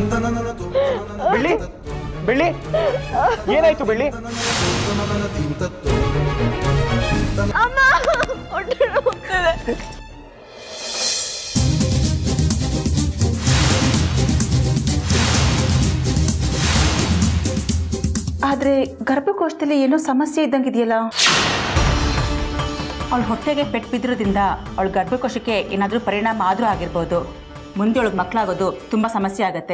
ಬೆಳ್ಳಿ ಬೆಳ್ಳಿ ಏನಾಯ್ತು ಬೆಳ್ಳಿ ಅಮ್ಮ ಹೊಟ್ಟೆ ನೋವ್ತಿದೆ. ಆದರೆ ಗರ್ಭಕೋಶದಲ್ಲಿ ಏನೋ ಸಮಸ್ಯೆ ಇದ್ದಂಗಿದೆಯಲ್ಲ ಅವಳ ಹೊಟ್ಟೆಗೆ ಪೆಟ್ಟು ಬಿದ್ದಿರೋದ್ರಿಂದ ಅವಳ ಗರ್ಭಕೋಶಕ್ಕೆ ಏನಾದರೂ ಪರಿಣಾಮ ಆದರೂ ಆಗಿರ್ಬೋದು ಮುಂದೆ ಅವಳಿಗೆ ಮಕ್ಕಳಾಗೋದು ತುಂಬ ಸಮಸ್ಯೆ ಆಗತ್ತೆ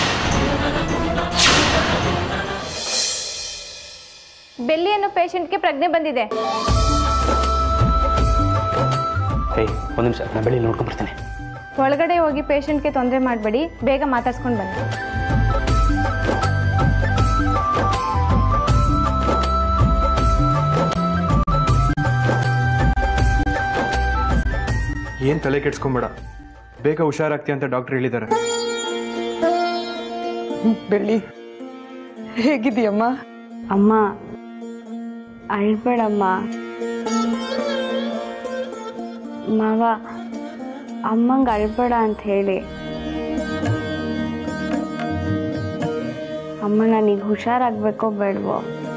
ಬೆಲ್ಲಿ ಅನ್ನೋ ಪೇಷಂಟ್ಗೆ ಪ್ರಜ್ಞೆ ಬಂದಿದೆ ಏಯ್ ಒಂದು ನಿಮಿಷ ನಾನು ಬೆಳ್ಳಿ ನೋಡ್ಕೊಂಡ್ ಬರ್ತೀನಿ ಒಳಗಡೆ ಹೋಗಿ ಪೇಷಂಟ್ಗೆ ತೊಂದರೆ ಮಾಡಬೇಡಿ ಬೇಗ ಮಾತಾಡ್ಸ್ಕೊಂಡು ಬನ್ನಿ ಏನು ತಲೆ ಕೆಡ್ಸ್ಕೊಂಬೇಡ ಬೇಗ ಹುಷಾರಾಗ್ತೀಯ ಅಂತ ಡಾಕ್ಟರ್ ಹೇಳಿದ್ದಾರೆ ಬೆಳ್ಳಿ ಹೇಗಿದೆಯಮ್ಮ ಅಮ್ಮ ಅಳ್ಬೇಡಮ್ಮ ಮಾವ ಅಮ್ಮಂಗೆ ಅಳ್ಬೇಡ ಅಂತ ಹೇಳಿ ಅಮ್ಮ ನನಗೆ ಹುಷಾರಾಗಬೇಕೋ ಬೇಡವೋ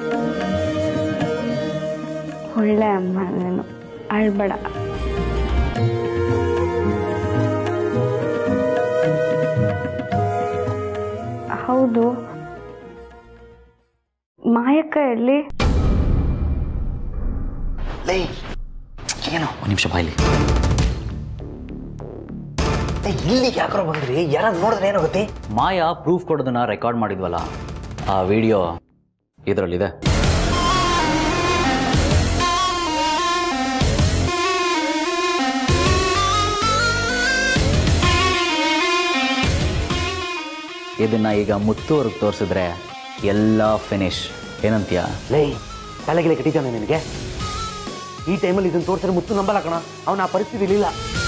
ಒಳ್ಳೆ ಅಮ್ಮ ನಾನು ಅಳ್ಬೇಡ ಹೌದು ಮಾಯಕ್ಕ ಎಲ್ಲಿ ಲೇ ಏನೋ ಒಂದು ನಿಮಿಷ ಬಾಯ್ಲಿ ಇಲ್ಲಿಗೆ ಯಾಕ್ರೋ ಬಂದ್ರಿ ಯಾರಾದ್ರು ನೋಡಿದ್ರೆ ಏನಾಗುತ್ತೆ ಮಾಯಾ ಪ್ರೂಫ್ ಕೊಡೋದನ್ನ ರೆಕಾರ್ಡ್ ಮಾಡಿದ್ವಲ್ಲ ಆ ವಿಡಿಯೋ ಇದರಲ್ಲಿದೆ ಇದನ್ನ ಈಗ ಮುತ್ತುವರೆಗೆ ತೋರಿಸಿದ್ರೆ ಎಲ್ಲ ಫಿನಿಶ್ ಏನಂತೀಯ ಲೇ ತಲೆಗೆಲೆ ಕಟ್ಟಿದ್ದಾನೆ ನಿನಗೆ ಈ ಟೈಮಲ್ಲಿ ಇದನ್ನ ತೋರಿಸಿದ್ರೆ ಮುತ್ತು ನಂಬಲ್ಲ ಕಣ ಅವನ ಆ ಪರಿಸ್ಥಿತಿ ಇಲ್ಲ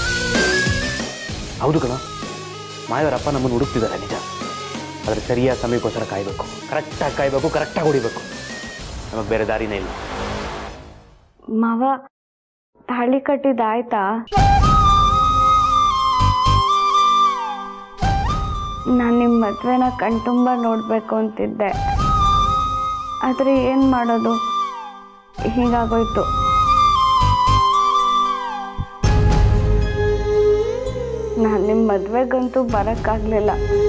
ಹೌದು ಕಣ ಮಾಯವರ ಅಪ್ಪ ನಮ್ಮನ್ನು ಹುಡುಕ್ತಿದ್ದಾರೆ ನಿಜ ಆದರೆ ಸರಿಯಾದ ಸಮಯಕ್ಕೋಸ್ಕರ ಕಾಯಬೇಕು ಕರೆಕ್ಟಾಗಿ ಕಾಯಬೇಕು ಕರೆಕ್ಟಾಗಿ ಹೊಡಿಬೇಕು ನಮಗೆ ಬೇರೆ ದಾರಿನೇ ಇಲ್ಲ ಮಾವ ತಾಳಿ ಕಟ್ಟಿದ್ದಾಯ್ತಾ ನಾನು ನಿಮ್ಮ ಮದುವೆನ ಕಣ್ತುಂಬ ನೋಡಬೇಕು ಅಂತಿದ್ದೆ ಆದರೆ ಏನು ಮಾಡೋದು ಹೀಗಾಗೋಯ್ತು ನಾನು ನಿಮ್ಮ ಮದುವೆಗಂತೂ ಬರೋಕ್ಕಾಗಲಿಲ್ಲ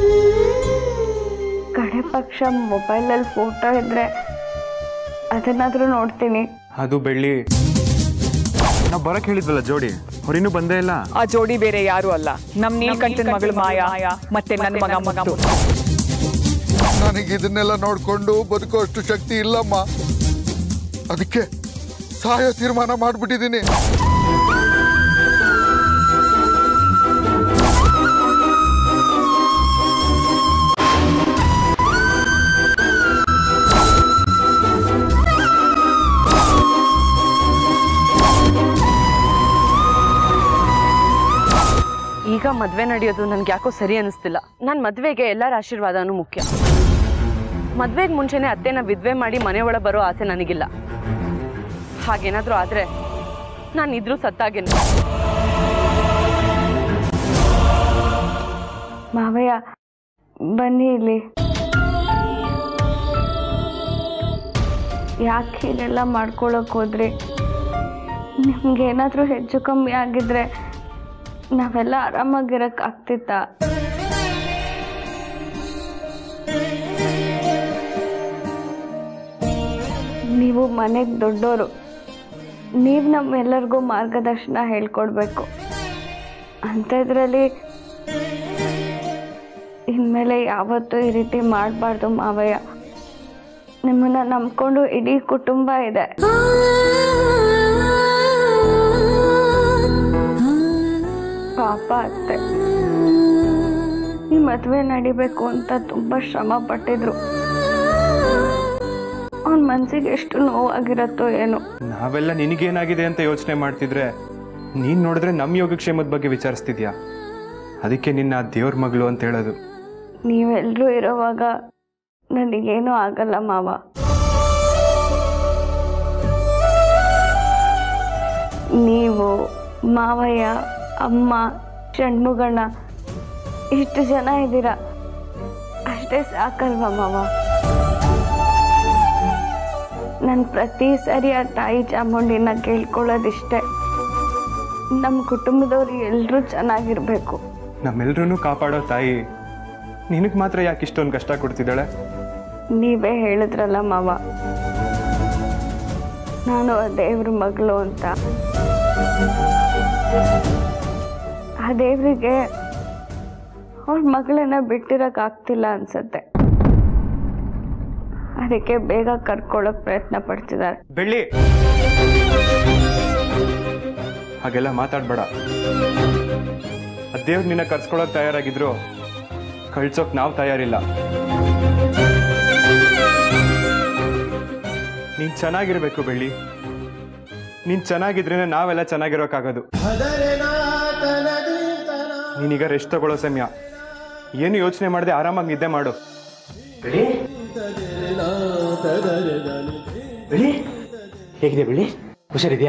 ಕಡೆ ಪಕ್ಷ ಮೊಬೈಲಲ್ಲಿ ಫೋಟೋ ಇದ್ದರೆ ಅದನ್ನಾದರೂ ನೋಡ್ತೀನಿ ಅದು ಬೆಳ್ಳಿ ನಾವು ಬರಕ್ ಹೇಳಿದ್ವಲ್ಲ ಜೋಡಿ ಅವ್ರಿನ್ನೂ ಬಂದೇ ಇಲ್ಲ ಆ ಜೋಡಿ ಬೇರೆ ಯಾರು ಅಲ್ಲ ನಮ್ ನೀಲ್ಕಂಠನ್ ಮಗಳು ಮಾಯಾ ಮತ್ತೆ ನನ್ನ ಮಗ ಮುತ್ತು ನನಗೆ ಇದನ್ನೆಲ್ಲ ನೋಡ್ಕೊಂಡು ಬದುಕುವಷ್ಟು ಶಕ್ತಿ ಇಲ್ಲಮ್ಮ ಅದಕ್ಕೆ ಸಾಯೋ ತೀರ್ಮಾನ ಮಾಡ್ಬಿಟ್ಟಿದ್ದೀನಿ ಈಗ ಮದ್ವೆ ನಡೆಯೋದು ನನ್ಗೆ ಯಾಕೋ ಸರಿ ಅನಿಸ್ತಿಲ್ಲ ನನ್ನ ಮದ್ವೆಗೆ ಎಲ್ಲರ ಆಶೀರ್ವಾದನೂ ಮುಖ್ಯ ಮದ್ವೆಗೆ ಮುಂಚೆನೆ ಅತ್ತೆನ ವಿದ್ವೆ ಮಾಡಿ ಮನೆ ಒಳ ಬರೋ ಆಸೆ ನನಗಿಲ್ಲ ಹಾಗೇನಾದ್ರೂ ಆದ್ರೆ ನಾನು ಇದ್ರೂ ಸತ್ತಾಗೇನು ಮಾವಯ್ಯ ಬನ್ನಿ ಇಲ್ಲಿ ಯಾಕೆ ಹೀಗೆಲ್ಲ ಮಾಡ್ಕೊಳಕ್ ಹೋದ್ರಿ ನಿಮ್ಗೇನಾದರೂ ಹೆಚ್ಚು ಕಮ್ಮಿ ಆಗಿದ್ರೆ ನಾವೆಲ್ಲ ಆರಾಮಾಗಿರಕ್ ಆಗ್ತಿತ್ತ ನೀವು ಮನೆಗೆ ದೊಡ್ಡೋರು ನೀವು ನಮ್ಮೆಲ್ಲರಿಗೂ ಮಾರ್ಗದರ್ಶನ ಹೇಳ್ಕೊಡ್ಬೇಕು ಅಂಥದ್ರಲ್ಲಿ ಇನ್ಮೇಲೆ ಯಾವತ್ತೂ ಈ ರೀತಿ ಮಾಡಬಾರ್ದು ಮಾವಯ್ಯ ನಿಮ್ಮನ್ನ ನಂಬ್ಕೊಂಡು ಇಡೀ ಕುಟುಂಬ ಇದೆ ಪಾಪ ಅತ್ತೆ ಈ ಮದುವೆ ನಡಿಬೇಕು ಅಂತ ತುಂಬಾ ಶ್ರಮ ಪಟ್ಟಿದ್ರು ಅವನ ಮನ್ಸಿಗೆ ಎಷ್ಟು ನೋವಾಗಿರತ್ತೋ ಏನೋ ನಾವೆಲ್ಲ ನಿನಗೇನಾಗಿದೆ ಅಂತ ಯೋಚನೆ ಮಾಡ್ತಿದ್ರೆ ನೀನು ನೋಡಿದ್ರೆ ನಮ್ಮ ಯೋಗಕ್ಷೇಮದ ಬಗ್ಗೆ ವಿಚಾರಿಸ್ತಿದ್ಯಾ ಅದಕ್ಕೆ ನಿನ್ನ ದೇವ್ರ ಮಗಳು ಅಂತ ಹೇಳೋದು ನೀವೆಲ್ಲರೂ ಇರೋವಾಗ ನನಗೇನೂ ಆಗಲ್ಲ ಮಾವ ನೀವು ಮಾವಯ್ಯ ಅಮ್ಮ ಷಣ್ಮುಗಣ್ಣ ಇಷ್ಟು ಜನ ಇದ್ದೀರಾ ಅಷ್ಟೇ ಸಾಕಲ್ವಾ ಮಾವ ನಾನು ಪ್ರತಿ ಸರಿ ಆ ತಾಯಿ ಚಾಮುಂಡಿನ ಕೇಳ್ಕೊಳ್ಳೋದಿಷ್ಟೇ ನಮ್ಮ ಕುಟುಂಬದವ್ರು ಎಲ್ಲರೂ ಚೆನ್ನಾಗಿರ್ಬೇಕು ನಮ್ಮೆಲ್ರೂ ಕಾಪಾಡೋ ತಾಯಿ ನಿನಗೆ ಮಾತ್ರ ಯಾಕೆ ಇಷ್ಟೊಂದು ಕಷ್ಟ ಕೊಡ್ತಿದ್ದಾಳೆ ನೀವೇ ಹೇಳಿದ್ರಲ್ಲ ಮಾವ ನಾನು ಆ ದೇವ್ರ ಮಗಳು ಅಂತ ಆ ದೇವ್ರಿಗೆ ಅವ್ರ ಮಗಳನ್ನ ಬಿಟ್ಟಿರಕ್ ಆಗ್ತಿಲ್ಲ ಅನ್ಸತ್ತೆ ಅದಕ್ಕೆ ಬೇಗ ಕರ್ಕೊಳ್ಳೋಕ್ ಪ್ರಯತ್ನ ಪಡ್ತಿದ್ದಾರೆ ಬೆಳ್ಳಿ ಹಾಗೆಲ್ಲ ಮಾತಾಡ್ಬೇಡ ಅದೇವ್ರು ನಿನ್ನ ಕರ್ಸ್ಕೊಳಕ್ ತಯಾರಾಗಿದ್ರು ಕಳ್ಸೋಕ್ ನಾವು ತಯಾರಿಲ್ಲ ನೀನ್ ಚೆನ್ನಾಗಿರ್ಬೇಕು ಬೆಳ್ಳಿ ನೀನ್ ಚೆನ್ನಾಗಿದ್ರೇನೆ ನಾವೆಲ್ಲ ಚೆನ್ನಾಗಿರೋಕ್ಕಾಗೋದು ನೀನೀಗ ರೆಸ್ಟ್ ತಗೊಳ್ಳೋ ಸಮಯ ಏನು ಯೋಚನೆ ಮಾಡದೆ ಆರಾಮಾಗಿ ನಿದ್ದೆ ಮಾಡು ಬೆಳಿ ಹೇಗಿದೆ ಬೆಳಿ ಹುಷಾರಿದ್ಯಾ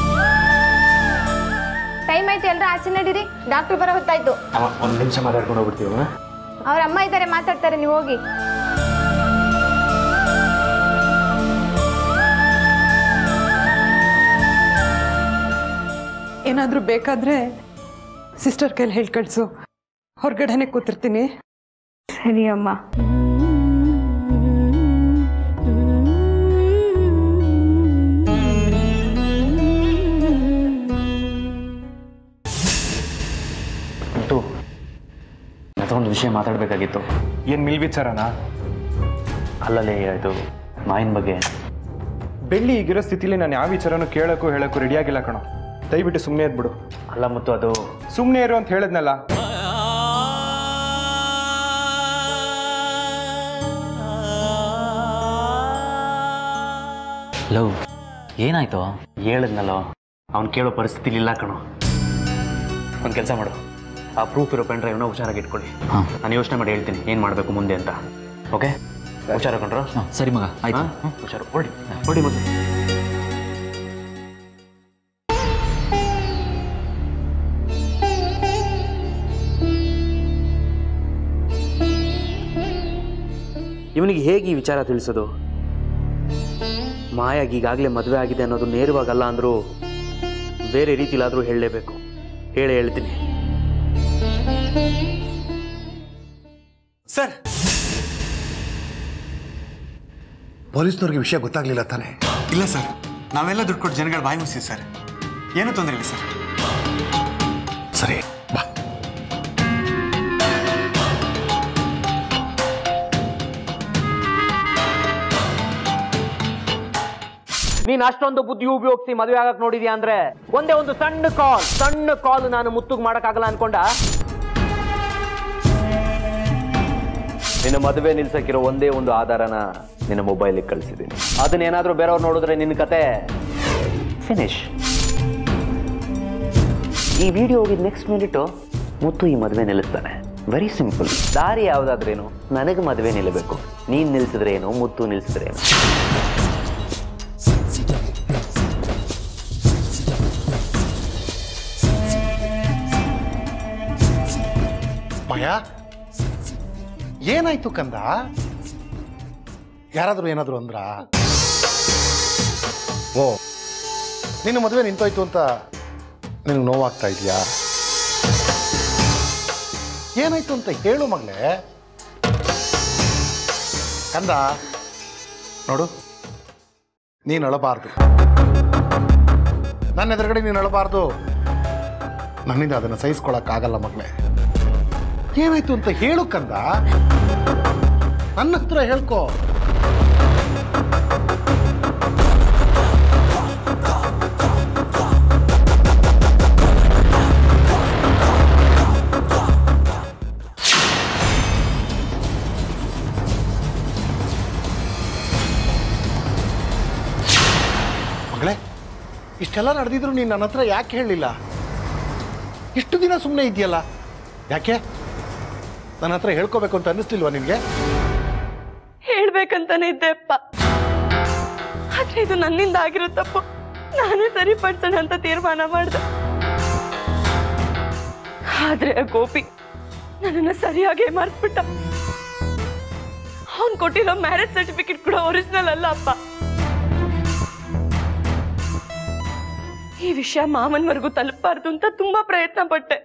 ಟೈಮ್ ಆಯ್ತು ಎಲ್ಲರೂ ಆಚೆ ನಡೀರಿ ಡಾಕ್ಟರ್ ಬರೋ ಹೊತ್ತಾಯ್ತು ಒಂದು ನಿಮಿಷ ಮಾತಾಡ್ಕೊಂಡು ಹೋಗ್ಬಿಡ್ತೀವ ಅವ್ರ ಅಮ್ಮ ಇದ್ದಾರೆ ಮಾತಾಡ್ತಾರೆ ನೀವು ಹೋಗಿ ಏನಾದರೂ ಬೇಕಾದರೆ ಸಿಸ್ಟರ್ ಕೈಲಿ ಹೇಳಿ ಕಳಿಸು ಹೊರಗಡೆನೆ ಕೂತಿರ್ತೀನಿ ಸರಿ ಅಮ್ಮ ಮತ್ತು ಒಂದು ವಿಷಯ ಮಾತಾಡಬೇಕಾಗಿತ್ತು ಏನ್ ಮಿಲ್ ವಿಚಾರನಾ ಅಲ್ಲಲ್ಲೇ ಇದು ಮಾಯಿನ ಬಗ್ಗೆ ಬೆಳ್ಳಿ ಈಗಿರೋ ಸ್ಥಿತಿಲಿ ನಾನು ಯಾವ ವಿಚಾರನೂ ಕೇಳಕ್ಕೂ ಹೇಳಕ್ಕೂ ರೆಡಿಯಾಗಿಲ್ಲ ಕಣೋ ದಯವಿಟ್ಟು ಸುಮ್ಮನೆ ಇದ್ಬಿಡು ಅಲ್ಲ ಮತ್ತು ಅದು ಸುಮ್ಮನೆ ಇರು ಅಂತ ಹೇಳಿದ್ನಲ್ಲ ಲವ್ ಏನಾಯ್ತು ಹೇಳಿದ್ನಲ್ಲೋ ಅವ್ನು ಕೇಳೋ ಪರಿಸ್ಥಿತಿಲಿ ಇಲ್ಲ ಕಣೋ ಒಂದು ಕೆಲಸ ಮಾಡು ಆ ಪ್ರೂಫ್ ಇರೋ ಪೆನ್ ಡ್ರೈವ್ನ ಹುಷಾರಾಗಿ ಇಟ್ಕೊಳ್ಳಿ ಹಾಂ ನಾನು ಯೋಚನೆ ಮಾಡಿ ಹೇಳ್ತೀನಿ ಏನು ಮಾಡಬೇಕು ಮುಂದೆ ಅಂತ ಓಕೆ ಹುಷಾರು ಕಂಡ್ರು ಹಾಂ ಸರಿ ಮಗ ಆಯ್ತು ಹಾಂ ಹುಷಾರು ಹೊಡಿ ಹೊಡಿ ಮತ್ತೆ ಇವನಿಗೆ ಹೇಗೆ ಈ ವಿಚಾರ ತಿಳಿಸೋದು ಮಾಯಾಗಿ ಈಗಾಗಲೇ ಮದುವೆ ಆಗಿದೆ ಅನ್ನೋದು ನೇರವಾಗಲ್ಲ ಅಂದರೂ ಬೇರೆ ರೀತಿಲಾದರೂ ಹೇಳಲೇಬೇಕು ಹೇಳೇ ಹೇಳ್ತೀನಿ ಸರ್ ಪೊಲೀಸ್ನವ್ರಿಗೆ ವಿಷಯ ಗೊತ್ತಾಗ್ಲಿಲ್ಲ ತಾನೆ ಇಲ್ಲ ಸರ್ ನಾವೆಲ್ಲ ದುಡ್ಡು ಕೊಟ್ಟು ಜನಗಳ ಬಾಯಿ ಮುಗಿಸಿ ಸರ್ ಏನೂ ತೊಂದರೆ ಇಲ್ಲ ಸರ್ ಸರಿ ಬಾ ನೀನ್ ಅಷ್ಟೊಂದು ಬುದ್ಧಿ ಉಪಯೋಗಿಸಿ ಮದುವೆ ಆಗಕ್ ನೋಡಿದ್ಯಾ ಅಂದ್ರೆ ಒಂದೇ ಒಂದು ಸಣ್ಣ ಕಾಲ್ ಸಣ್ಣ ಕಾಲ್ ನಾನು ಮುತ್ತುಗ್ ಮಾಡಕ್ಕಾಗಲ್ಲ ಅನ್ಕೊಂಡ ನಿನ್ನ ಮದುವೆ ನಿಲ್ಸಕ್ಕಿರೋ ಒಂದೇ ಒಂದು ಆಧಾರನ ನಿನ್ನ ಮೊಬೈಲಿಗೆ ಕಳಿಸಿದ್ದೀನಿ ಅದನ್ನೇನಾದ್ರೂ ಬೇರೆಯವ್ರು ನೋಡಿದ್ರೆ ನಿನ್ನ ಕತೆ ಫಿನಿಶ್ ಈ ವಿಡಿಯೋ ಹೋಗಿದ್ ನೆಕ್ಸ್ಟ್ ಮಿನಿಟ್ ಮುತ್ತು ಈ ಮದುವೆ ನಿಲ್ಲಿಸ್ತಾನೆ ವೆರಿ ಸಿಂಪಲ್ ದಾರಿ ಯಾವ್ದಾದ್ರೇನು ನನಗೆ ಮದುವೆ ನಿಲ್ಲಬೇಕು ನೀನ್ ನಿಲ್ಸಿದ್ರೆ ಏನು ಮುತ್ತು ನಿಲ್ಸಿದ್ರೆ ಏನು ಮಾಯಾ ಏನಾಯ್ತು ಕಂದ ಯಾರಾದರೂ ಏನಾದರೂ ಅಂದ್ರ ಓ ನಿನ್ನ ಮದುವೆ ನಿಂತೋಯ್ತು ಅಂತ ನಿನಗೆ ನೋವಾಗ್ತಾ ಇದೆಯಾ ಏನಾಯ್ತು ಅಂತ ಹೇಳು ಮಗಳೇ ಕಂದ ನೋಡು ನೀನು ಅಳಬಾರ್ದು ನನ್ನ ಎದುರುಗಡೆ ನೀನು ಅಳಬಾರ್ದು ನನ್ನಿಂದ ಅದನ್ನು ಸಹಿಸ್ಕೊಳಕ್ಕಾಗಲ್ಲ ಮಗಳೇ ಏನಾಯ್ತು ಅಂತ ಹೇಳು ಕಂದ ನನ್ನ ಹತ್ರ ಹೇಳ್ಕೊ ಮಗಳೇ ಇಷ್ಟೆಲ್ಲ ನಡೆದಿದ್ರು ನೀನು ನನ್ನ ಹತ್ರ ಯಾಕೆ ಹೇಳಲಿಲ್ಲ ಇಷ್ಟು ದಿನ ಸುಮ್ಮನೆ ಇದೆಯಲ್ಲ ಯಾಕೆ ನನ್ನ ಹತ್ರ ಹೇಳ್ಕೋಬೇಕು ಅಂತ ಅನ್ನಿಸ್ಲಿಲ್ವಾ ನಿನಗೆ ಹೇಳ್ಬೇಕಂತಾನೆ ಇದ್ದೆ ಅಪ್ಪ ಆದ್ರೆ ಇದು ನನ್ನಿಂದ ಆಗಿರೋ ತಪ್ಪು ನಾನೇ ಸರಿಪಡಿಸೋಣ ಅಂತ ತೀರ್ಮಾನ ಮಾಡಿದೆ ಆದ್ರೆ ಆ ಗೋಪಿ ನನ್ನನ್ನು ಸರಿಯಾಗಿ ಮಾರ್ಸ್ಬಿಟ್ಟ ಅವನ್ ಕೊಟ್ಟಿರೋ ಮ್ಯಾರೇಜ್ ಸರ್ಟಿಫಿಕೇಟ್ ಕೂಡ ಒರಿಜಿನಲ್ ಅಲ್ಲ ಅಪ್ಪ ಈ ವಿಷಯ ಮಾವನ್ವರೆಗೂ ತಲುಪಬಾರ್ದು ಅಂತ ತುಂಬಾ ಪ್ರಯತ್ನ ಪಟ್ಟೆ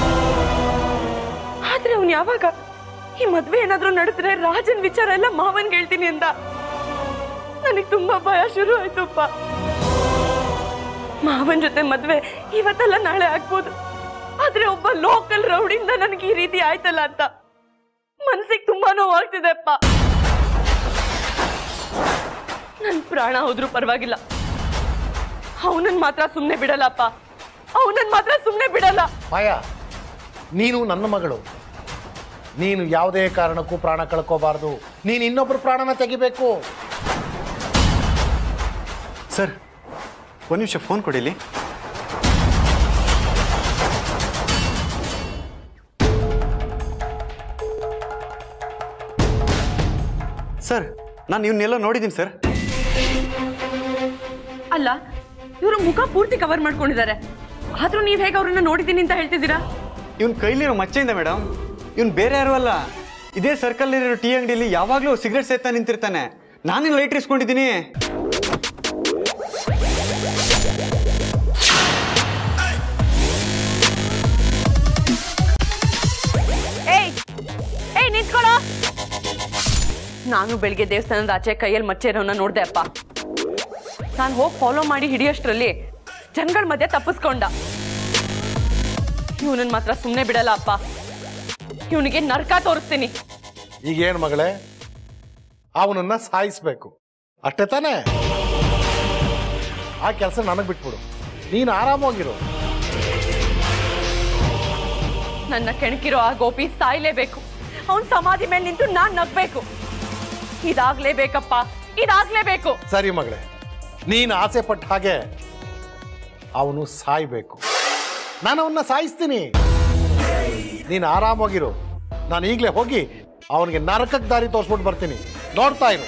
ಆದ್ರೆ ಅವ್ನು ಯಾವಾಗ ಈ ಮದ್ವೆ ಏನಾದ್ರೂ ನಡೆದ್ರೆ ರಾಜನ್ ವಿಚಾರ ಎಲ್ಲ ಮಾವನ್ಗೆ ಹೇಳ್ತೀನಿ ಅಂತ ನನಗೆ ತುಂಬಾ ಭಯ ಶುರು ಆಯ್ತುಪ್ಪ ಮಾವನ್ ಜೊತೆ ಮದ್ವೆ ಇವತ್ತಲ್ಲ ನಾಳೆ ಆಗ್ಬೋದು ಆದ್ರೆ ಒಬ್ಬ ಲೋಕಲ್ ರೌಡಿಂದ ನನಗೆ ಈ ರೀತಿ ಆಯ್ತಲ್ಲ ಅಂತ ಮನ್ಸಿಗೆ ತುಂಬಾ ನೋವಾಗ್ತಿದೆ ಅಪ್ಪ ನನ್ ಪ್ರಾಣ ಹೋದ್ರೂ ಪರವಾಗಿಲ್ಲ ಅವನನ್ ಮಾತ್ರ ಸುಮ್ನೆ ಬಿಡಲ್ಲಪ್ಪ ಅವನನ್ ಮಾತ್ರ ಸುಮ್ನೆ ಬಿಡಲ್ಲ ಮಾಯ ನೀನು ನನ್ನ ಮಗಳು ನೀನು ಯಾವುದೇ ಕಾರಣಕ್ಕೂ ಪ್ರಾಣ ಕಳ್ಕೋಬಾರ್ದು ನೀನು ಇನ್ನೊಬ್ಬರ ಪ್ರಾಣನ ತೆಗಿಬೇಕು ಸರ್ ಒಂದು ನಿಮಿಷ ಫೋನ್ ಕೊಡಿಲಿ ಸರ್ ನಾನು ಇವನ್ನೆಲ್ಲ ನೋಡಿದ್ದೀನಿ ಸರ್ ಅಲ್ಲ ಇವರು ಮುಖ ಪೂರ್ತಿ ಕವರ್ ಮಾಡ್ಕೊಂಡಿದ್ದಾರೆ ಆದ್ರೂ ನೀವ್ ಹೇಗೆ ಅವ್ರನ್ನ ನೋಡಿದ್ದೀನಿ ಅಂತ ಹೇಳ್ತಿದ್ದೀರಾ ಇವನ್ ಕೈಲಿರೋ ಮಚ್ಚೆಯಿಂದ ಮೇಡಮ್ ಇವನ್ ಬೇರೆ ಯಾರು ಅಲ್ಲ ಇದೇ ಸರ್ಕಲ್ ಇರೋ ಟೀ ಅಂಗಡಿಲಿ ಯಾವಾಗಲೂ ಸಿಗರೆಟ್ ಸೇತಾ ನಿಂತಿರ್ತಾನೆ ನಾನೇನು ಲೈಟ್ ಇಸ್ಕೊಂಡಿದ್ದೀನಿ ಏಯ್ ಏಯ್ ನಿಂತ್ಕೊಳ್ಳೋ ನಾನು ಬೆಳಿಗ್ಗೆ ದೇವಸ್ಥಾನದ ಆಚೆ ಕೈಯಲ್ಲಿ ಮಚ್ಚೆ ಇರೋನ ನೋಡ್ದೆ ಅಪ್ಪ ನಾನು ಹೋಗಿ ಫಾಲೋ ಮಾಡಿ ಹಿಡಿಯೋಷ್ಟ್ರಲ್ಲಿ ಜನಗಳ ಮಧ್ಯೆ ತಪ್ಪಿಸ್ಕೊಂಡ ಇವನನ್ನ ಮಾತ್ರ ಸುಮ್ಮನೆ ಬಿಡಲ್ಲ ಅಪ್ಪ ಇವನಿಗೆ ನರ್ಕ ತೋರಿಸ್ತೀನಿ ಈಗೇನು ಮಗಳೇ ಅವನನ್ನ ಸಾಯಿಸ್ಬೇಕು ಅಷ್ಟೇ ತಾನೇ ಆ ಕೆಲಸ ನನಗೆ ಬಿಟ್ಬಿಡು ನೀನು ಆರಾಮಾಗಿರು ನನ್ನ ಕೆಣಕಿರೋ ಆ ಗೋಪಿ ಸಾಯ್ಲೇಬೇಕು ಅವನ್ ಸಮಾಧಿ ಮೇಲೆ ನಿಂತು ನಾನ್ ನಗ್ಬೇಕು ಇದಾಗ್ಲೇಬೇಕಪ್ಪ ಇದಾಗ್ಲೇಬೇಕು ಸರಿ ಮಗಳೇ ನೀನು ಆಸೆ ಪಟ್ಟ ಹಾಗೆ ಅವನು ಸಾಯ್ಬೇಕು ನಾನು ಅವನ್ನ ಸಾಯಿಸ್ತೀನಿ ನೀನು ಆರಾಮಾಗಿರು ನಾನು ಈಗಲೇ ಹೋಗಿ ಅವನಿಗೆ ನರಕಕ್ಕೆ ದಾರಿ ತೋರಿಸ್ಬಿಟ್ಟು ಬರ್ತೀನಿ ನೋಡ್ತಾ ಇರು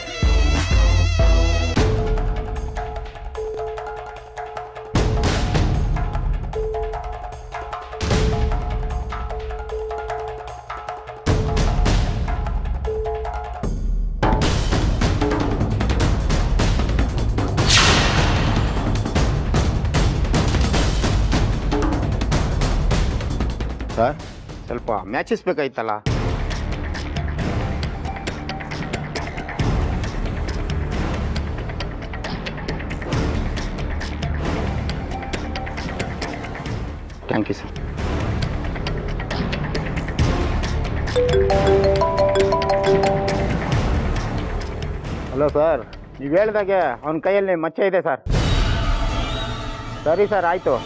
ಸರ್ ಸ್ವಲ್ಪ ಮ್ಯಾಚಸ್ ಬೇಕಾಯ್ತಲ್ಲ thank you sir hello sir ನೀವು ಹೇಳ್ದಾಗೆ ಅವನ ಕೈಯಲ್ಲಿ ಮಚ್ಚೆ ಇದೆ ಸರ್ ಸರಿ ಸರ್ ಆಯಿತು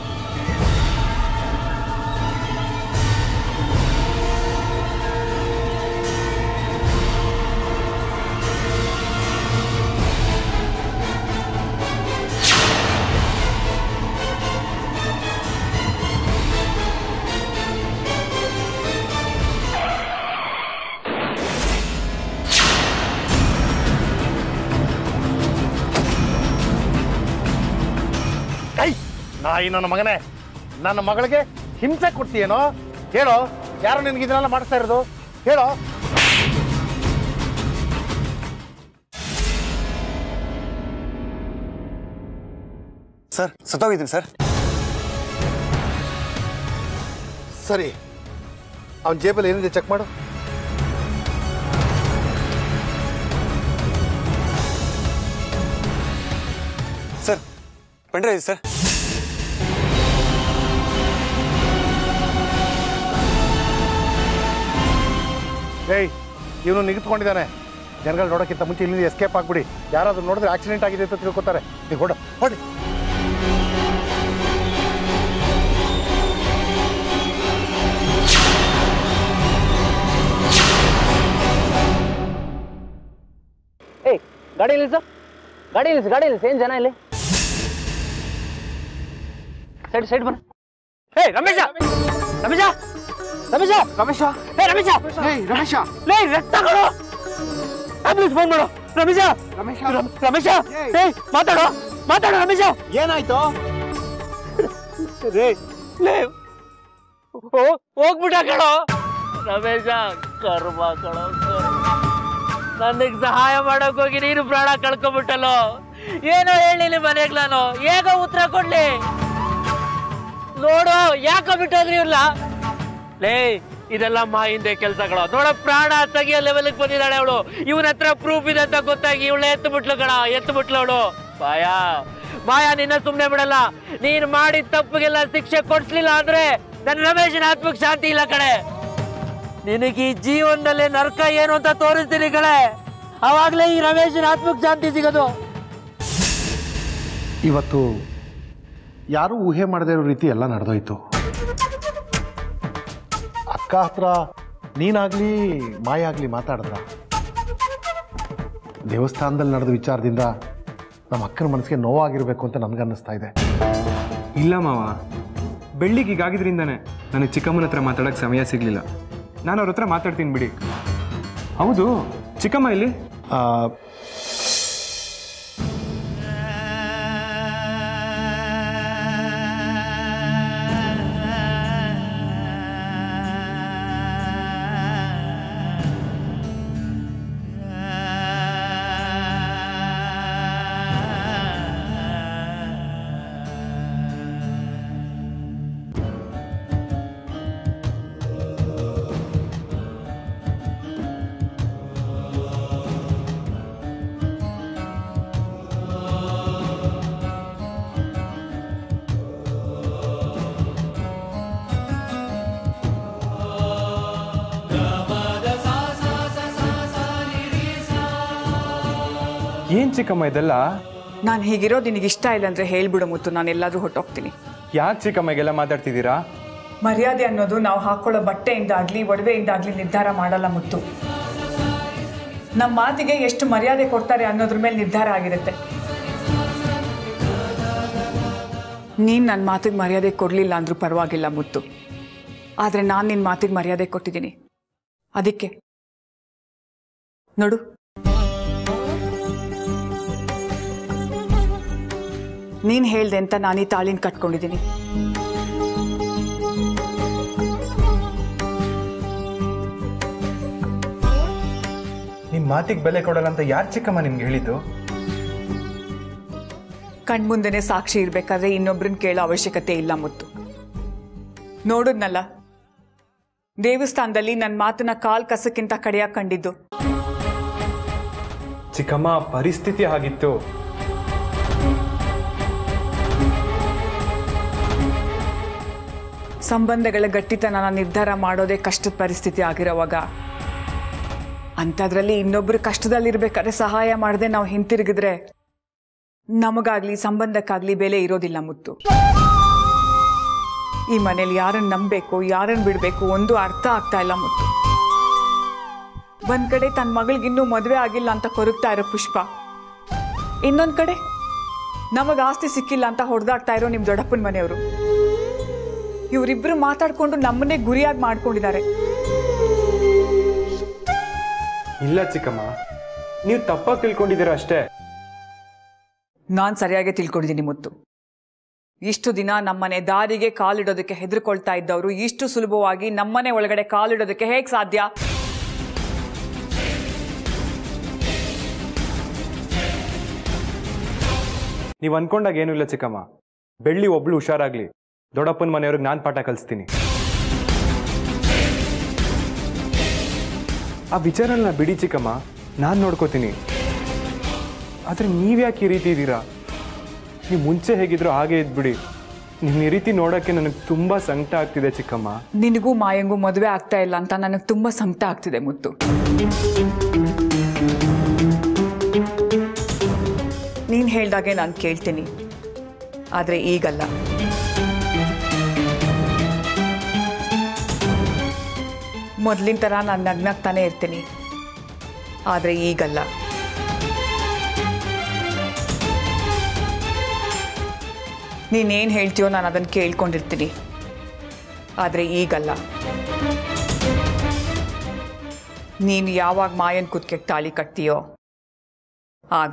ಐ ನಾಯಿ ನನ್ನ ಮಗನೇ ನನ್ನ ಮಗಳಿಗೆ ಹಿಂಸೆ ಕೊಡ್ತೀಯೇನೋ ಹೇಳೋ ಯಾರು ನಿನ್ಗೆ ಇದನ್ನೆಲ್ಲ ಮಾಡಿಸ್ತಾ ಇರೋದು ಹೇಳೋ ಸರ್ ಸತ್ತೋಗಿದ್ದೀನಿ ಸರ್ ಸರಿ ಅವನ ಜೇಬಲ್ಲಿ ಏನಿದೆ ಚೆಕ್ ಮಾಡು ಸರ್ ಪೆಂಡ್ರೆ ಇದೆ ಸರ್ ಏಯ್ ಇವನು ನಿಗಿತ್ಕೊಂಡಿದ್ದಾನೆ ಜನಗಳು ನೋಡೋಕ್ಕಿಂತ ಮುಂಚೆ ಇಲ್ಲಿಂದ ಎಸ್ಕೇಪ್ ಆಗ್ಬಿಡಿ ಯಾರಾದ್ರೂ ನೋಡಿದ್ರೆ ಆಕ್ಸಿಡೆಂಟ್ ಆಗಿದೆ ಅಂತ ತಿಳ್ಕೊತಾರೆ ನೀವು ಹೊಡ ಹೊಡಿ ಏಯ್ ಗಾಡಿ ನಿಲ್ಸು ಗಾಡಿ ನಿಲ್ಸು ಗಾಡಿ ನಿಲ್ಸು ಏನು ಜನ ಇಲ್ಲಿ ಸೈಡ್ ಸೈಡ್ ಬನ್ನ ಹೇ ರಮೇಶ ರಮೇಶ ರಮೇಶ ರಮೇಶ ಹೇ ರಮೇಶ ಹೇ ರಮೇಶ ಲೇ ರಕ್ತ ಕೊಡು ಆಂಬುಲೆನ್ಸ್ ಫೋನ್ ಮಾಡು ರಮೇಶ ರಮೇಶ ರಮೇಶ ಹೇ ಮಾತಾಡು ಮಾತಾಡು ರಮೇಶ ಏನಾಯ್ತು ರೇ ಲೇ ಹೋಗ್ಬಿಟ್ಟ ಕಣೋ ರಮೇಶ ಕರ್ಮ ಕಣೋ ನನಗ್ ಸಹಾಯ ಮಾಡಕ್ ಹೋಗಿ ನೀನು ಪ್ರಾಣ ಕಳ್ಕೊಂಬಿಟ್ಟಲ್ಲೋ ಏನೋ ಹೇಳಿ ಮನೆಗ್ ನಾನು ಹೇಗೋ ಉತ್ತರ ಕೊಡ್ಲಿ ನೋಡು ಯಾಕೋ ಬಿಟ್ಟೋದ್ರಿ ಇವ್ರಲ್ಲ ಲೇ ಇದೆಲ್ಲ ಮಾಯಿಂದೆ ಕೆಲ್ಸಗಳು ನೋಡ ಪ್ರಾಣ ತೆಗಿಯೋ ಲೆವೆಲ್ಗೆ ಬಂದಿದ್ದಾಳೆ ಅವಳು ಇವನ ಹತ್ರ ಪ್ರೂಫ್ ಇದೆ ಅಂತ ಗೊತ್ತಾಗಿ ಇವಳು ಎತ್ತು ಬಿಟ್ಲು ಕಣ ಎತ್ತು ಬಿಟ್ಲು ಅವಳು ಮಾಯಾ ಮಾಯಾ ನಿನ್ನ ಸುಮ್ನೆ ಬಿಡಲ್ಲ ನೀನ್ ಮಾಡಿದ ತಪ್ಪಿಗೆಲ್ಲ ಶಿಕ್ಷೆ ಕೊಡ್ಸ್ಲಿಲ್ಲ ಅಂದ್ರೆ ನನ್ನ ರಮೇಶನ ಆತ್ಮಕ್ ಶಾಂತಿ ಇಲ್ಲ ಕಣೆ ನಿನಗೆ ಈ ಜೀವನದಲ್ಲಿ ನರಕ ಏನು ಅಂತ ತೋರಿಸ್ತೀನಿ ಕಣೆ ಅವಾಗ್ಲೇ ಈ ರಮೇಶನ ಆತ್ಮಕ್ ಶಾಂತಿ ಸಿಗೋದು ಇವತ್ತು ಯಾರೂ ಊಹೆ ಮಾಡದೇ ಇರೋ ರೀತಿ ಎಲ್ಲ ನಡೆದೋಯ್ತು ಅಕ್ಕ ಹತ್ರ ನೀನಾಗ್ಲಿ ಮಾಯ ಆಗ್ಲಿ ಮಾತಾಡಿದ್ರ ದೇವಸ್ಥಾನದಲ್ಲಿ ನಡೆದ ವಿಚಾರದಿಂದ ನಮ್ಮ ಅಕ್ಕನ ಮನಸ್ಸಿಗೆ ನೋವಾಗಿರ್ಬೇಕು ಅಂತ ನನಗನ್ನಿಸ್ತಾ ಇದೆ ಇಲ್ಲ ಮಾವ ಬೆಳ್ಳಿಗೆ ಹೀಗಾಗಿದ್ರಿಂದಾನೆ ನನಗೆ ಚಿಕ್ಕಮ್ಮನ ಹತ್ರ ಮಾತಾಡೋಕ್ಕೆ ಸಮಯ ಸಿಗಲಿಲ್ಲ ನಾನು ಅವ್ರ ಹತ್ರ ಮಾತಾಡ್ತೀನಿ ಬಿಡಿ ಹೌದು ಚಿಕ್ಕಮ್ಮ ಇಲ್ಲಿ ಏನು ಚಿಕ್ಕಮ್ಮ ಇದೆಲ್ಲ ನಾನು ಹೀಗಿರೋದು ನಿನಗೆ ಇಷ್ಟ ಇಲ್ಲ ಅಂದ್ರೆ ಹೇಳ್ಬಿಡು ಮುತ್ತು ನಾನು ಎಲ್ಲಾದ್ರೂ ಹೊಟ್ಟೋಗ್ತೀನಿ ಯಾಕೆ ಚಿಕ್ಕಮ್ಮ ಈಗೆಲ್ಲ ಮಾತಾಡ್ತಿದ್ದೀರಾ ಮರ್ಯಾದೆ ಅನ್ನೋದು ನಾವು ಹಾಕೊಳ್ಳೋ ಬಟ್ಟೆಯಿಂದಾಗ್ಲಿ ಒಡವೆಯಿಂದಾಗ್ಲಿ ನಿರ್ಧಾರ ಮಾಡಲ್ಲ ಮುತ್ತು ನಮ್ಮ ಮಾತಿಗೆ ಎಷ್ಟು ಮರ್ಯಾದೆ ಕೊಡ್ತಾರೆ ಅನ್ನೋದ್ರ ಮೇಲೆ ನಿರ್ಧಾರ ಆಗಿರುತ್ತೆ ನೀನು ನನ್ನ ಮಾತಿಗೆ ಮರ್ಯಾದೆ ಕೊಡಲಿಲ್ಲ ಅಂದ್ರೂ ಪರವಾಗಿಲ್ಲ ಮುತ್ತು ಆದರೆ ನಾನು ನಿನ್ನ ಮಾತಿಗೆ ಮರ್ಯಾದೆ ಕೊಟ್ಟಿದ್ದೀನಿ ಅದಕ್ಕೆ ನೋಡು ನೀನು ಹೇಳ್ದೆ ಅಂತ ನಾನು ಈ ತಾಳಿನ ಕಟ್ಕೊಂಡಿದ್ದೀನಿ ನಿಮ್ಮ ಮಾತಿಗೆ ಬೆಲೆ ಕೊಡಲ್ಲ ಅಂತ ಯಾರು ಚಿಕ್ಕಮ್ಮ ನಿಮ್ಗೆ ಹೇಳಿದ್ದು ಕಣ್ಮುಂದೆನೆ ಸಾಕ್ಷಿ ಇರ್ಬೇಕಾದ್ರೆ ಇನ್ನೊಬ್ರನ್ನ ಕೇಳೋ ಅವಶ್ಯಕತೆ ಇಲ್ಲ ಮುತ್ತು ನೋಡಿದ್ನಲ್ಲ ದೇವಸ್ಥಾನದಲ್ಲಿ ನನ್ನ ಮಾತನ್ನ ಕಾಲ್ ಕಸಕ್ಕಿಂತ ಕಡೆಯಾಗಿ ಕಂಡಿದ್ದು ಚಿಕ್ಕಮ್ಮ ಪರಿಸ್ಥಿತಿ ಆಗಿತ್ತು ಸಂಬಂಧಗಳ ಗಟ್ಟಿತನನ ನಿರ್ಧಾರ ಮಾಡೋದೇ ಕಷ್ಟದ ಪರಿಸ್ಥಿತಿ ಆಗಿರೋವಾಗ ಅಂಥದ್ರಲ್ಲಿ ಇನ್ನೊಬ್ರು ಕಷ್ಟದಲ್ಲಿರ್ಬೇಕಾದ್ರೆ ಸಹಾಯ ಮಾಡದೆ ನಾವು ಹಿಂತಿರುಗಿದ್ರೆ ನಮಗಾಗ್ಲಿ ಸಂಬಂಧಕ್ಕಾಗ್ಲಿ ಬೆಲೆ ಇರೋದಿಲ್ಲ ಮುತ್ತು ಈ ಮನೇಲಿ ಯಾರನ್ನ ನಂಬಬೇಕು ಯಾರನ್ನ ಬಿಡಬೇಕು ಒಂದು ಅರ್ಥ ಆಗ್ತಾ ಇಲ್ಲ ಮುತ್ತು ಒಂದ್ ಕಡೆ ತನ್ನ ಮಗಳಿಗಿನ್ನೂ ಮದುವೆ ಆಗಿಲ್ಲ ಅಂತ ಕೊರಗ್ತಾ ಇರೋ ಪುಷ್ಪ ಇನ್ನೊಂದ್ ಕಡೆ ನಮಗ ಆಸ್ತಿ ಸಿಕ್ಕಿಲ್ಲ ಅಂತ ಹೊಡೆದಾಡ್ತಾ ಇರೋ ನಿಮ್ ದೊಡ್ಡಪ್ಪನ ಮನೆಯವರು ಇವರಿಬ್ರು ಮಾತಾಡ್ಕೊಂಡು ನಮ್ಮನ್ನೇ ಗುರಿಯಾಗಿ ಮಾಡ್ಕೊಂಡಿದ್ದಾರೆ ಇಲ್ಲ ಚಿಕ್ಕಮ್ಮ ನೀವು ತಪ್ಪಾಗಿ ತಿಳ್ಕೊಂಡಿದ್ದೀರಾ ಅಷ್ಟೇ ನಾನ್ ಸರಿಯಾಗಿ ತಿಳ್ಕೊಂಡಿದ್ದೀನಿ ಮುತ್ತು ಇಷ್ಟು ದಿನ ನಮ್ಮನೆ ದಾರಿಗೆ ಕಾಲಿಡೋದಕ್ಕೆ ಹೆದರ್ಕೊಳ್ತಾ ಇದ್ದವರು ಇಷ್ಟು ಸುಲಭವಾಗಿ ನಮ್ಮನೆ ಒಳಗಡೆ ಕಾಲಿಡೋದಕ್ಕೆ ಹೇಗ್ ಸಾಧ್ಯ ನೀವು ಅನ್ಕೊಂಡಾಗ ಏನೂ ಇಲ್ಲ ಚಿಕ್ಕಮ್ಮ ಬೆಳ್ಳಿ ಒಬ್ಳು ಹುಷಾರಾಗ್ಲಿ ದೊಡ್ಡಪ್ಪನ ಮನೆಯವ್ರಿಗೆ ನಾನು ಪಾಠ ಕಲಿಸ್ತೀನಿ ಆ ವಿಚಾರನ ಬಿಡಿ ಚಿಕ್ಕಮ್ಮ ನಾನು ನೋಡ್ಕೋತೀನಿ ಆದರೆ ನೀವ್ಯಾಕೆ ಈ ರೀತಿ ಇದ್ದೀರಾ ನೀವು ಮುಂಚೆ ಹೇಗಿದ್ರು ಹಾಗೆ ಇದ್ಬಿಡಿ ನಿಮ್ಮ ಈ ರೀತಿ ನೋಡೋಕ್ಕೆ ನನಗೆ ತುಂಬ ಸಂಕಟ ಆಗ್ತಿದೆ ಚಿಕ್ಕಮ್ಮ ನಿನಗೂ ಮಾಯಂಗೂ ಮದುವೆ ಆಗ್ತಾ ಇಲ್ಲ ಅಂತ ನನಗೆ ತುಂಬಾ ಸಂಕಟ ಆಗ್ತಿದೆ ಮುತ್ತು ನೀನ್ ಹೇಳ್ದಾಗೆ ನಾನು ಕೇಳ್ತೀನಿ ಆದ್ರೆ ಈಗಲ್ಲ ಮೊದ್ಲಿನ ಥರ ನಾನು ನಗ್ನಾಗ್ತಾನೆ ಇರ್ತೀನಿ ಆದರೆ ಈಗಲ್ಲ ನೀನೇನು ಹೇಳ್ತೀಯೋ ನಾನು ಅದನ್ನು ಕೇಳ್ಕೊಂಡಿರ್ತೀನಿ ಆದರೆ ಈಗಲ್ಲ ನೀನು ಯಾವಾಗ ಮಾಯನ್ ಕುದ್ಕೆಗೆ ತಾಳಿ ಕಟ್ತೀಯೋ ಆಗ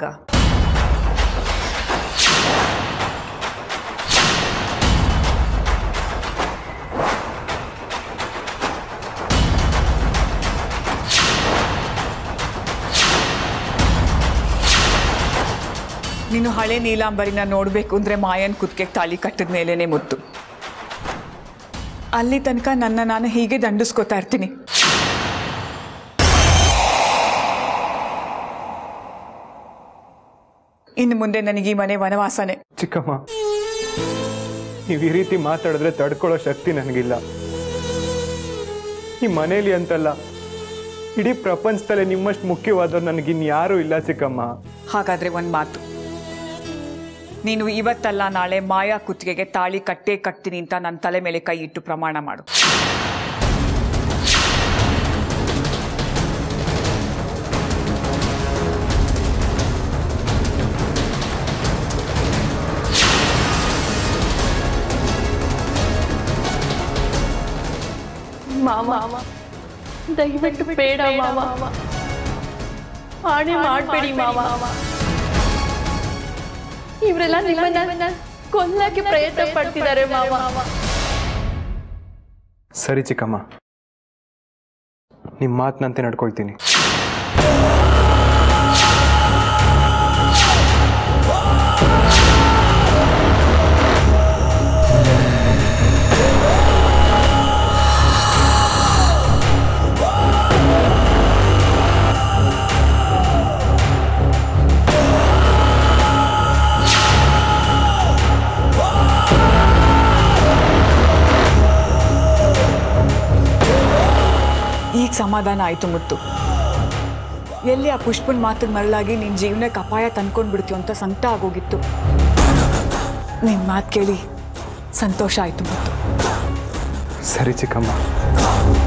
ನೀನು ಹಳೆ ನೀಲಾಂಬರಿನ ನೋಡಬೇಕು ಅಂದರೆ ಮಾಯನ್ ಕುತ್ತಿಗೆ ತಾಳಿ ಕಟ್ಟಿದ ಮೇಲೇನೆ ಮುತ್ತು ಅಲ್ಲಿ ತನಕ ನನ್ನ ನಾನು ಹೀಗೆ ದಂಡಿಸ್ಕೋತಾ ಇರ್ತೀನಿ ಇನ್ನು ಮುಂದೆ ನನಗೆ ಈ ಮನೆ ವನವಾಸನೆ ಚಿಕ್ಕಮ್ಮ ನೀವು ಈ ರೀತಿ ಮಾತಾಡಿದ್ರೆ ತಡ್ಕೊಳ್ಳೋ ಶಕ್ತಿ ನನಗಿಲ್ಲ ಈ ಮನೇಲಿ ಅಂತಲ್ಲ ಇಡೀ ಪ್ರಪಂಚದಲ್ಲೇ ನಿಮ್ಮಷ್ಟು ಮುಖ್ಯವಾದವ್ರು ನನಗಿನ್ಯಾರೂ ಇಲ್ಲ ಚಿಕ್ಕಮ್ಮ ಹಾಗಾದ್ರೆ ಒಂದು ಮಾತು ನೀನು ಇವತ್ತಲ್ಲ ನಾಳೆ ಮಾಯಾ ಕುತ್ತಿಗೆಗೆ ತಾಳಿ ಕಟ್ಟೇ ಕಟ್ತೀನಿ ಅಂತ ನನ್ನ ತಲೆ ಮೇಲೆ ಕೈ ಇಟ್ಟು ಪ್ರಮಾಣ ಮಾಡು ಮಾಮ ದಯವಿಟ್ಟು ಬೇಡ ಮಾಮ ಹಾಣೆ ಮಾಡಬೇಡಿ ಮಾಮ ಇವರೆಲ್ಲ ನಿಮ್ಮನ್ನ ಕೊಲ್ಲಕ್ಕೆ ಪ್ರಯತ್ನ ಪಡ್ತಿದ್ದಾರೆ ಮಾಮ ಸರಿ ಚಿಕ್ಕಮ್ಮ ನಿಮ್ಮ ಮಾತಿನಂತೆ ನಡ್ಕೊಳ್ತೀನಿ ಈಗ ಸಮಾಧಾನ ಆಯಿತು ಮುತ್ತು ಎಲ್ಲಿ ಆ ಪುಷ್ಪನ್ ಮಾತಿಗೆ ಮರಳಾಗಿ ನಿನ್ನ ಜೀವನಕ್ಕೆ ಅಪಾಯ ತಂದ್ಕೊಂಡು ಬಿಡ್ತೀವಿ ಅಂತ ಸಂಕಟ ಆಗೋಗಿತ್ತು ನಿನ್ನ ಮಾತು ಕೇಳಿ ಸಂತೋಷ ಆಯಿತು ಮುತ್ತು ಸರಿ ಚಿಕ್ಕಮ್ಮ